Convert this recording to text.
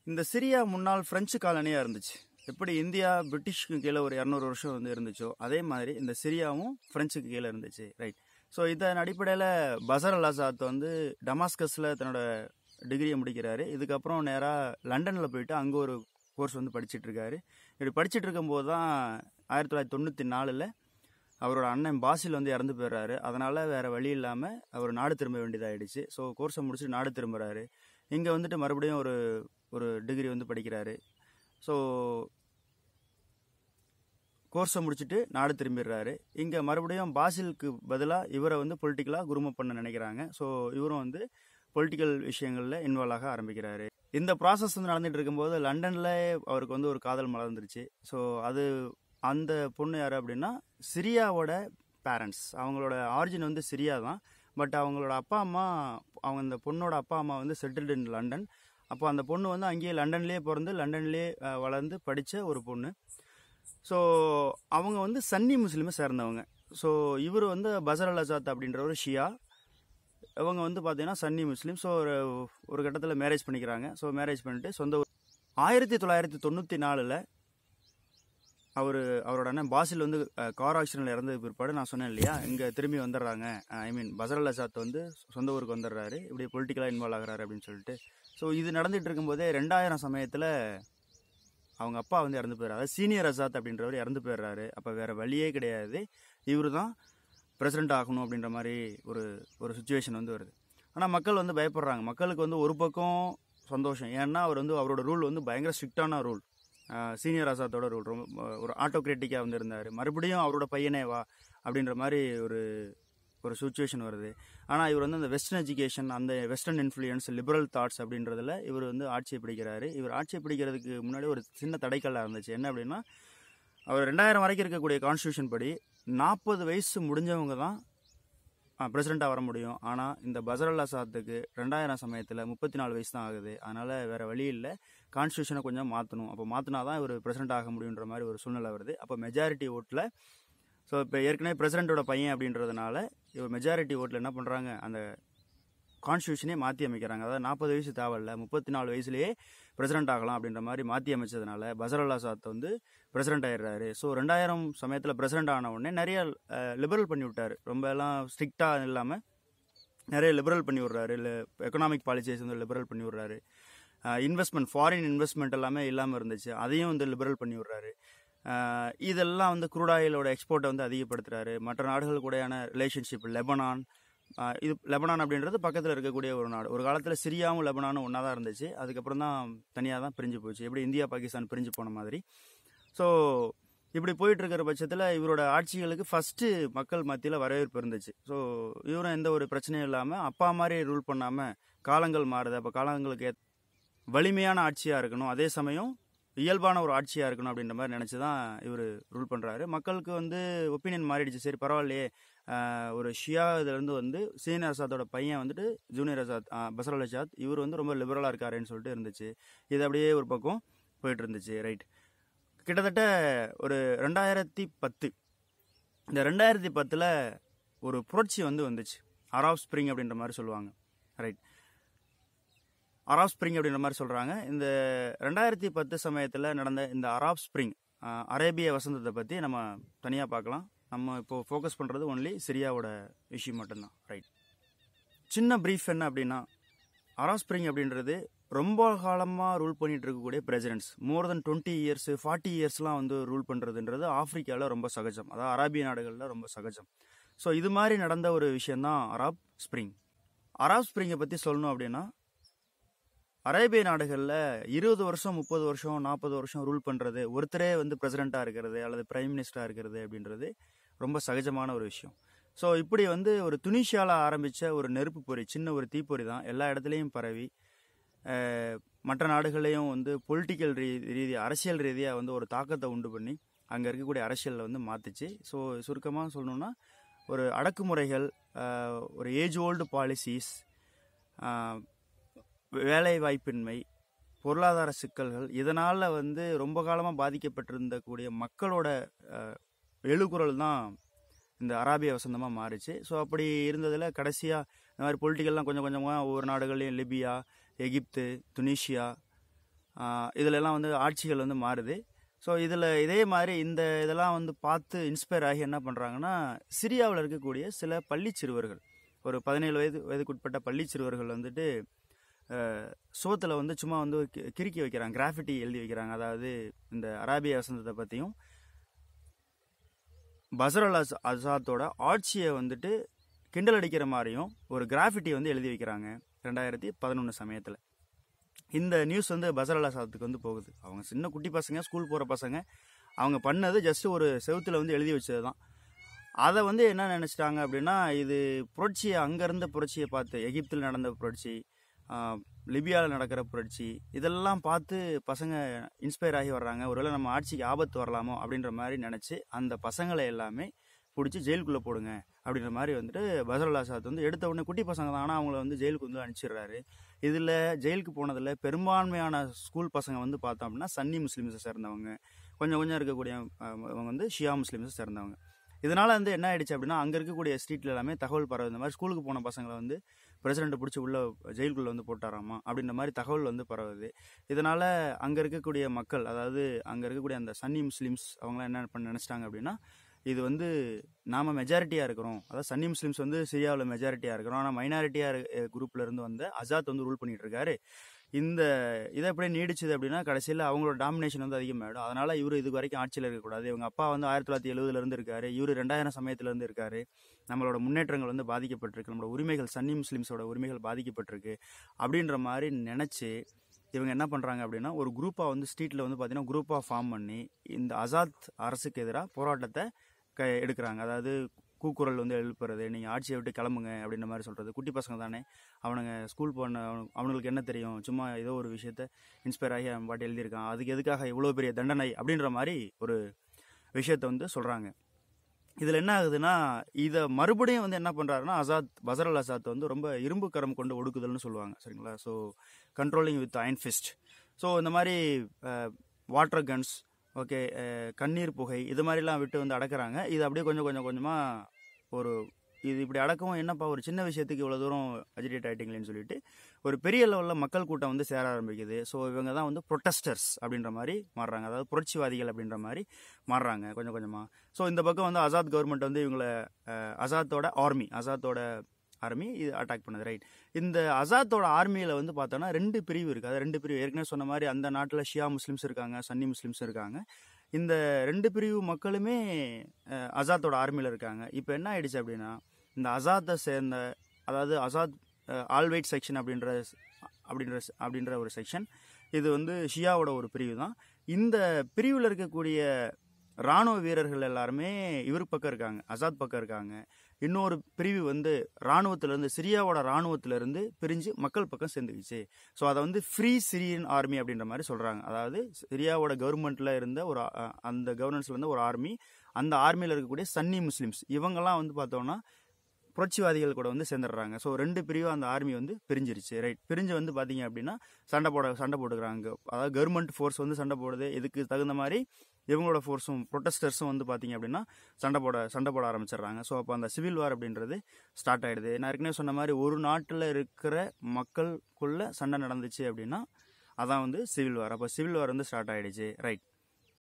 இந்த சிரியா முன்னாள் பிரெஞ்சு காலனியாக இருந்துச்சு எப்படி இந்தியா பிரிட்டிஷ்க்கு கீழே ஒரு இரநூறு வருஷம் வந்து இருந்துச்சோ அதே மாதிரி இந்த சிரியாவும் பிரெஞ்சுக்கு கீழே இருந்துச்சு ரைட் ஸோ இதன் அடிப்படையில் பசர் அல் ஆசாத் வந்து டமாஸ்கஸில் தன்னோட டிகிரியை முடிக்கிறாரு இதுக்கப்புறம் நேராக லண்டனில் போயிட்டு அங்கே ஒரு கோர்ஸ் வந்து படிச்சிட்டு இருக்காரு இப்படி படிச்சிட்டு இருக்கும்போது தான் ஆயிரத்தி தொள்ளாயிரத்தி தொண்ணூற்றி நாலில் அவரோட அண்ணன் பாசில் வந்து இறந்து போயிடுறாரு அதனால் வேறு வழி இல்லாமல் அவர் நாடு திரும்ப வேண்டியதாகிடுச்சு ஸோ கோர்ஸை முடிச்சுட்டு நாடு திரும்புகிறாரு இங்கே வந்துட்டு மறுபடியும் ஒரு ஒரு டிகிரி வந்து படிக்கிறாரு ஸோ கோர்ஸை முடிச்சுட்டு நாடு திரும்பிடுறாரு இங்கே மறுபடியும் பாசிலுக்கு பதிலாக இவரை வந்து பொலிட்டிக்கலாக குரும பண்ண நினைக்கிறாங்க ஸோ இவரும் வந்து பொலிட்டிக்கல் விஷயங்களில் இன்வால்வ் ஆக ஆரம்பிக்கிறாரு இந்த ப்ராசஸ் வந்து நடந்துட்டு இருக்கும்போது லண்டனில் அவருக்கு வந்து ஒரு காதல் மலர்ந்துருச்சு ஸோ அது அந்த பொண்ணு யார் அப்படின்னா சிரியாவோட பேரண்ட்ஸ் அவங்களோட ஆரிஜின் வந்து சிரியா தான் பட் அவங்களோட அப்பா அம்மா அவங்க அந்த பொண்ணோட அப்பா அம்மா வந்து செட்டில்டு இன் லண்டன் அப்போ அந்த பொண்ணு வந்து அங்கேயே லண்டன்லேயே பிறந்து லண்டன்லேயே அஹ், வளர்ந்து படித்த ஒரு பொண்ணு ஸோ அவங்க வந்து சன்னி முஸ்லீமை சேர்ந்தவங்க ஸோ இவர் வந்து பசர் அல் அசாத் அப்படின்ற ஒரு ஷியா இவங்க வந்து பார்த்தீங்கன்னா சன்னி முஸ்லீம் ஸோ ஒரு ஒரு கட்டத்தில் மேரேஜ் பண்ணிக்கிறாங்க ஸோ மேரேஜ் பண்ணிட்டு சொந்த ஊர் ஆயிரத்தி தொள்ளாயிரத்தி தொண்ணூற்றி நாலில் அவர் அவரோட அண்ணன் பாசில் வந்து அஹ், கார் ஆக்சிடென்ட்ல இறந்தது பிற்பாடு நான் சொன்னேன் இல்லையா இங்கே திரும்பி வந்துடுறாங்க ஐ மீன் பசர் அல் அசாத் வந்து சொந்த ஊருக்கு வந்துடுறாரு இப்படி பொலிட்டிக்கலாக இன்வால்வ் ஆகுறாரு அப்படின்னு சொல்லிட்டு ஸோ இது நடந்துட்டு இருக்கும்போதே ரெண்டாயிரம் சமயத்தில் அவங்க அப்பா வந்து இறந்து போயிடுறாரு அதாவது சீனியர் அசாத் அப்படின்றவர் இறந்து போயிடுறாரு அப்போ வேற வழியே கிடையாது இவர் தான் பிரசிடென்ட் ஆகணும் அப்படின்ற மாதிரி ஒரு ஒரு சுச்சுவேஷன் வந்து வருது ஆனால் மக்கள் வந்து பயப்படுறாங்க மக்களுக்கு வந்து ஒரு பக்கம் சந்தோஷம் ஏன்னா அவர் வந்து அவரோட ரூல் வந்து பயங்கர ஸ்ட்ரிக்டான ரூல் சீனியர் ஆசாத்தோட ரூல் ரொம்ப ஒரு ஆட்டோக்ரேட்டிக்காக வந்து இருந்தார் மறுபடியும் அவரோட பையனே வா அப்படின்ற மாதிரி ஒரு ஒரு சுச்சுவேஷன் வருது ஆனால் இவர் வந்து அந்த வெஸ்டர்ன் எஜுகேஷன் அந்த வெஸ்டர்ன் இன்ஃப்ளூயன்ஸ் லிபரல் தாட்ஸ் அப்படின்றதுல இவர் வந்து ஆட்சியை பிடிக்கிறாரு இவர் ஆட்சியை பிடிக்கிறதுக்கு முன்னாடி ஒரு சின்ன தடைக்கல்லாக இருந்துச்சு என்ன அப்படின்னா அவர் ரெண்டாயிரம் வரைக்கும் இருக்கக்கூடிய கான்ஸ்டியூஷன் படி நாற்பது வயசு முடிஞ்சவங்க தான் பிரசிடெண்ட்டாக வர முடியும் ஆனால் இந்த பசர் அல் அசாத்துக்கு ரெண்டாயிரம் சமயத்தில் முப்பத்தி நாலு வயசு தான் ஆகுது அதனால் வேறு வழி இல்லை கான்ஸ்டியூஷனை கொஞ்சம் மாற்றணும் அப்போ மாற்றினா தான் இவர் பிரசிடெண்ட் ஆக முடியுன்ற மாதிரி ஒரு சூழ்நிலை வருது அப்போ மெஜாரிட்டி ஓட்டில் ஸோ இப்போ ஏற்கனவே பிரசிடெண்ட்டோட பையன் அப்படின்றதுனால இவர் மெஜாரிட்டி ஓட்டில் என்ன பண்ணுறாங்க அந்த கான்ஸ்டியூஷனே மாற்றி அமைக்கிறாங்க அதாவது நாற்பது வயசு தேவையில்ல முப்பத்தி நாலு வயசுலேயே பிரசிடென்ட் ஆகலாம் அப்படின்ற மாதிரி மாற்றி அமைச்சதுனால பசர் அல்லா சாத் வந்து பிரசிடென்ட் ஆயிடுறாரு ஸோ ரெண்டாயிரம் சமயத்தில் பிரசிடென்ட் ஆன உடனே நிறைய லிபரல் பண்ணி விட்டார் ரொம்ப எல்லாம் ஸ்ட்ரிக்டாக இல்லாமல் நிறைய லிபரல் பண்ணி விட்றாரு இல்லை எக்கனாமிக் பாலிசிஸ் வந்து லிபரல் பண்ணி விட்றாரு இன்வெஸ்ட்மெண்ட் ஃபாரின் இன்வெஸ்ட்மெண்ட் எல்லாமே இல்லாமல் இருந்துச்சு அதையும் வந்து லிபரல் பண்ணி விட்றாரு அஹ் இதெல்லாம் வந்து crude oil ஓட எக்ஸ்போர்ட்டை வந்து அதிகப்படுத்துறாரு மற்ற நாடுகள் கூடயான ரிலேஷன்ஷிப் லெபனான் அஹ் இது லெபனான் அப்படின்றது பக்கத்தில் இருக்கக்கூடிய ஒரு நாடு ஒரு காலத்தில் சிரியாவும் லெபனானும் ஒன்றா தான் இருந்துச்சு அதுக்கப்புறம் தான் தனியாக தான் பிரிஞ்சு போச்சு எப்படி இந்தியா பாகிஸ்தான் பிரிஞ்சு போன மாதிரி ஸோ இப்படி போயிட்டு இருக்கிற பட்சத்தில் இவரோட ஆட்சிகளுக்கு ஃபஸ்ட்டு மக்கள் மத்தியில் வரவேற்பு இருந்துச்சு ஸோ இவரும் எந்த ஒரு பிரச்சனையும் இல்லாமல் அப்பா மாதிரி ரூல் பண்ணாமல் காலங்கள் மாறுது அப்போ காலங்களுக்கு ஏத்- வலிமையான ஆட்சியாக இருக்கணும் அதே சமயம் இயல்பான ஒரு ஆட்சியாக இருக்கணும் அப்படின்ற மாதிரி நினச்சி தான் இவர் ரூல் பண்ணுறாரு மக்களுக்கு வந்து ஒப்பீனியன் மாறிடுச்சு சரி பரவாயில்லையே ஆஹ் ஒரு ஷியா இதுலேருந்து வந்து சீனியர் அசாத்தோட பையன் வந்துட்டு junior Assad ah Bashar al Assad இவர் வந்து ரொம்ப லிபரலாக இருக்காருன்னு சொல்லிட்டு இருந்துச்சு இது அப்படியே ஒரு பக்கம் போயிட்டு இருந்துச்சு ரைட் கிட்டத்தட்ட ஒரு ரெண்டாயிரத்தி பத்து இந்த ரெண்டாயிரத்தி பத்தில் ஒரு புரட்சி வந்து வந்துச்சு அராப் ஸ்ப்ரிங் அப்படின்ற மாதிரி சொல்லுவாங்க ரைட் அராப் ஸ்ப்ரிங் அப்படின்ற மாதிரி சொல்கிறாங்க இந்த ரெண்டாயிரத்தி பத்து சமயத்தில் நடந்த இந்த அராப் ஸ்ப்ரிங் ஆஹ், அரேபிய வசந்தத்தை பற்றி நம்ம தனியாக பார்க்கலாம் நம்ம இப்போ ஃபோக்கஸ் பண்ணுறது ஒன்லி சிரியாவோட இஷ்யூ மட்டும்தான் ரைட் சின்ன ப்ரீஃப் என்ன அப்படின்னா அராப் ஸ்ப்ரிங் அப்படின்றது ரொம்ப காலமாக ரூல் பண்ணிட்டு இருக்கக்கூடிய presidents more than twenty years forty இயர்ஸ்லாம் வந்து ரூல் பண்ணுறதுன்றது ஆப்பிரிக்காவில் ரொம்ப சகஜம் அதாவது அரேபிய நாடுகளில் ரொம்ப சகஜம் ஸோ இது மாதிரி நடந்த ஒரு விஷயந்தான் அராப் ஸ்ப்ரிங் அராப் ஸ்ப்ரிங்கை பற்றி சொல்லணும் அப்படின்னா அரேபிய நாடுகளில் இருபது வருஷம் முப்பது வருஷம் நாற்பது வருஷம் ரூல் பண்ணுறது ஒருத்தரே வந்து பிரசிடெண்ட்டாக இருக்கிறது அல்லது பிரைம் மினிஸ்டராக இருக்கிறது அப்படின்றது ரொம்ப சகஜமான ஒரு விஷயம் ஸோ இப்படி வந்து ஒரு துனிஷியாவில் ஆரம்பித்த ஒரு நெருப்பு பொறி சின்ன ஒரு தீப்பொறி தான் எல்லா இடத்துலையும் பரவி அஹ், மற்ற நாடுகளையும் வந்து பொலிட்டிக்கல் ரீ ரீதி அரசியல் ரீதியாக வந்து ஒரு தாக்கத்தை உண்டு பண்ணி அங்கே இருக்கக்கூடிய அரசியலில் வந்து மாற்றுச்சு ஸோ சுருக்கமாக சொல்லணும்னா ஒரு அடக்குமுறைகள் அஹ், ஒரு ஏஜ் ஓல்டு பாலிசிஸ் வேலை வாய்ப்பின்மை பொருளாதார சிக்கல்கள் இதனால் வந்து ரொம்ப காலமாக பாதிக்கப்பட்டிருந்த கூடிய மக்களோட அஹ், எழுகுரல் தான் இந்த அராபிய வசந்தமாக மாறுச்சு ஸோ அப்படி இருந்ததில் கடைசியாக இந்த மாதிரி பொலிட்டிக்கல்லாம் கொஞ்சம் கொஞ்சமாக ஒவ்வொரு நாடுகள்லையும் லிபியா எகிப்து துனிஷியா இதில் எல்லாம் வந்து ஆட்சிகள் வந்து மாறுது ஸோ இதில் இதே மாதிரி இந்த இதெல்லாம் வந்து பார்த்து இன்ஸ்பயர் ஆகி என்ன பண்ணுறாங்கன்னா சிரியாவில் இருக்கக்கூடிய சில பள்ளி சிறுவர்கள் ஒரு பதினேழு வயது வயதுக்குட்பட்ட பள்ளி சிறுவர்கள் வந்துட்டு சோத்தில் வந்து சும்மா வந்து கி- கிறுக்கி வைக்கிறாங்க கிராஃபிட்டி எழுதி வைக்கிறாங்க அதாவது இந்த அராபிய வசந்தத்தை பற்றியும் பசர் அல் அஸ் அசாத்தோட ஆட்சியை வந்துட்டு கிண்டல் அடிக்கிற மாதிரியும் ஒரு கிராஃபிட்டி வந்து எழுதி வைக்கிறாங்க ரெண்டாயிரத்தி பதினொன்று சமயத்தில் இந்த நியூஸ் வந்து பசர் அல் அசாத்துக்கு வந்து போகுது அவங்க சின்ன குட்டி பசங்க ஸ்கூல் போகிற பசங்க அவங்க பண்ணது ஜஸ்ட் ஒரு செவுத்துல வந்து எழுதி வச்சது தான் அதை வந்து என்ன நினச்சிட்டாங்க அப்படின்னா இது புரட்சியை அங்கே இருந்த புரட்சியை பார்த்து எகிப்தில் நடந்த புரட்சி லிபியாவில் நடக்கிற புரட்சி இதெல்லாம் பார்த்து பசங்க இன்ஸ்பயர் ஆகி வர்றாங்க ஒருவேளை நம்ம ஆட்சிக்கு ஆபத்து வரலாமோ அப்படின்ற மாதிரி நினச்சி அந்த பசங்களை எல்லாமே பிடிச்சி ஜெயிலுக்குள்ளே போடுங்க அப்படின்ற மாதிரி வந்துட்டு பசருல்லா சாத் வந்து எடுத்த உடனே குட்டி பசங்க தான் ஆனால் அவங்கள வந்து ஜெயிலுக்கு வந்து அனுப்பிச்சிடுறாரு இதில் ஜெயிலுக்கு போனதில் பெரும்பான்மையான ஸ்கூல் பசங்க வந்து பார்த்தோம் அப்படின்னா சன்னி முஸ்லீம்ஸை சேர்ந்தவங்க கொஞ்சம் கொஞ்சம் இருக்கக்கூடிய அஹ், அவங்க வந்து ஷியா முஸ்லீம்ஸை சேர்ந்தவங்க இதனால் வந்து என்ன ஆயிடுச்சு அப்படின்னா அங்கே இருக்கக்கூடிய ஸ்ட்ரீட்ல எல்லாமே தகவல் பரவுது இந்த மாதிரி ஸ்கூலுக்கு போன பசங்களை வந்து பிரசிடென்ட் பிடிச்சி உள்ள ஜெயிலுக்குள்ளே வந்து போட்டாராமா அப்படின்ற மாதிரி தகவல் வந்து பரவுது இதனால் அங்கே இருக்கக்கூடிய மக்கள் அதாவது அங்கே இருக்கக்கூடிய அந்த சன்னி முஸ்லீம்ஸ் அவங்களாம் என்ன பண்ண நினச்சிட்டாங்க அப்படின்னா இது வந்து நாம மெஜாரிட்டியாக இருக்கிறோம் அதாவது சன்னி முஸ்லீம்ஸ் வந்து சிரியாவில் மெஜாரிட்டியாக இருக்கிறோம் ஆனால் மைனாரிட்டியாக குரூப்ல இருந்து வந்த அசாத் வந்து ரூல் பண்ணிட்டு இருக்காரு இந்த இதை அப்படியே நீடிச்சது அப்படின்னா கடைசியில் அவங்களோட டாமினேஷன் வந்து அதிகமாகிடும் அதனால இவர் இது வரைக்கும் ஆட்சியில் இருக்கக்கூடாது இவங்க அப்பா வந்து ஆயிரத்தி தொள்ளாயிரத்தி எழுபதுல இருந்து இருக்காரு இவர் ரெண்டாயிரம் சமயத்துல இருந்து இருக்காரு நம்மளோட முன்னேற்றங்கள் வந்து பாதிக்கப்பட்டிருக்கு நம்மளோட உரிமைகள் சன்னி முஸ்லீம்ஸோட உரிமைகள் பாதிக்கப்பட்டிருக்கு அப்படின்ற மாதிரி நினச்சி இவங்க என்ன பண்ணுறாங்க அப்படின்னா ஒரு குரூப்பாக வந்து ஸ்ட்ரீட்டில் வந்து பார்த்தீங்கன்னா குரூப்பாக ஃபார்ம் பண்ணி இந்த அசாத் அரசுக்கு எதிராக போராட்டத்தை க எடுக்கிறாங்க அதாவது கூக்குரல் வந்து எழுப்புறது நீங்கள் ஆட்சியை விட்டு கிளம்புங்க அப்படின்ற மாதிரி சொல்கிறது குட்டி பசங்க தானே அவனுங்க ஸ்கூல் போன அவனு- அவனுங்களுக்கு என்ன தெரியும் சும்மா ஏதோ ஒரு விஷயத்த இன்ஸ்பயர் ஆகி அவன் பாட்டு எழுதியிருக்கான் அதுக்கு எதுக்காக இவ்வளோ பெரிய தண்டனை அப்படின்ற மாதிரி ஒரு விஷயத்த வந்து சொல்கிறாங்க இதில் என்ன ஆகுதுன்னா இதை மறுபடியும் வந்து என்ன பண்ணுறாருன்னா அசாத் பசர் அல் அசாத் வந்து ரொம்ப இரும்பு கரம் கொண்டு ஒடுக்குதல்னு சொல்லுவாங்க சரிங்களா so controlling with iron fist so இந்த மாதிரி வாட்டர் கன்ஸ் ஓகே கண்ணீர் புகை இது மாதிரிலாம் விட்டு வந்து அடக்குறாங்க இது அப்படியே கொஞ்சம் கொஞ்சம் கொஞ்சமாக ஒரு இது இப்படி அடக்கவும் என்னப்பா ஒரு சின்ன விஷயத்துக்கு இவ்வளோ தூரம் அஜிடேட் ஆகிட்டீங்களேன்னு சொல்லிட்டு ஒரு பெரிய லெவலில் மக்கள் கூட்டம் வந்து சேர ஆரம்பிக்குது ஸோ இவங்க தான் வந்து ப்ரொட்டஸ்டர்ஸ் அப்படின்ற மாதிரி மாறுறாங்க அதாவது புரட்சிவாதிகள் அப்படின்ற மாதிரி மாறுறாங்க கொஞ்சம் கொஞ்சமாக ஸோ இந்த பக்கம் வந்து ஆசாத் கவர்மெண்ட் வந்து இவங்கள அஹ், அசாத்தோட ஆர்மி அசாத்தோட ஆர்மி இது அட்டாக் பண்ணுது ரைட் இந்த அசாத்தோட ஆர்மியில் வந்து பார்த்தோன்னா ரெண்டு பிரிவு இருக்குது அது ரெண்டு பிரிவு ஏற்கனவே சொன்ன மாதிரி அந்த நாட்டில் ஷியா முஸ்லிம்ஸ் இருக்காங்க சன்னி முஸ்லிம்ஸ் இருக்காங்க இந்த ரெண்டு பிரிவு மக்களுமே அஹ், அசாத்தோட ஆர்மியில் இருக்காங்க இப்போ என்ன ஆயிடுச்சு அப்படின்னா இந்த அசாத்தை சேர்ந்த அதாவது அசாத் ஆல்வைட் செக்ஷன் அப்படின்ற அப்படின்ற அப்படின்ற ஒரு செக்ஷன் இது வந்து ஷியாவோட ஒரு பிரிவு தான் இந்த பிரிவில் இருக்கக்கூடிய ராணுவ வீரர்கள் எல்லாருமே இவர் பக்கம் இருக்காங்க அசாத் பக்கம் இருக்காங்க இன்னொரு பிரிவு வந்து ராணுவத்திலேருந்து சிரியாவோட ராணுவத்திலேருந்து பிரிஞ்சு மக்கள் பக்கம் சேர்ந்துக்கிச்சு ஸோ அதை வந்து ஃப்ரீ சிரியன் ஆர்மி அப்படின்ற மாதிரி சொல்கிறாங்க அதாவது சிரியாவோட கவர்மெண்ட்டில் இருந்த ஒரு அ- அந்த கவர்னன்ஸில் இருந்த ஒரு ஆர்மி அந்த ஆர்மியில் இருக்கக்கூடிய சன்னி முஸ்லிம்ஸ் இவங்கெல்லாம் வந்து பார்த்தோம்னா புரட்சிவாதிகள் கூட வந்து சேர்ந்துடுறாங்க ஸோ ரெண்டு பிரிவு அந்த ஆர்மி வந்து பிரிஞ்சிருச்சு ரைட் பிரிஞ்சு வந்து பார்த்தீங்க அப்படின்னா சண்டை போட சண்டை போட்டுக்கிறாங்க அதாவது கவர்மெண்ட் ஃபோர்ஸ் வந்து சண்டை போடுது இதுக்கு தகுந்த மாதிரி இவங்களோட ஃபோர்ஸும் ப்ரொட்டஸ்டர்ஸும் வந்து பார்த்தீங்க அப்படின்னா சண்டை போட சண்டை போட ஆரம்பிச்சிடுறாங்க ஸோ அப்போ அந்த சிவில் வார் அப்படின்றது ஸ்டார்ட் ஆயிடுது நான் ஏற்கனவே சொன்ன மாதிரி ஒரு நாட்டில் இருக்கிற மக்களுக்குள்ள சண்டை நடந்துச்சு அப்படின்னா அதான் வந்து சிவில் வார் அப்போ சிவில் வார் வந்து ஸ்டார்ட் ஆயிடுச்சு ரைட்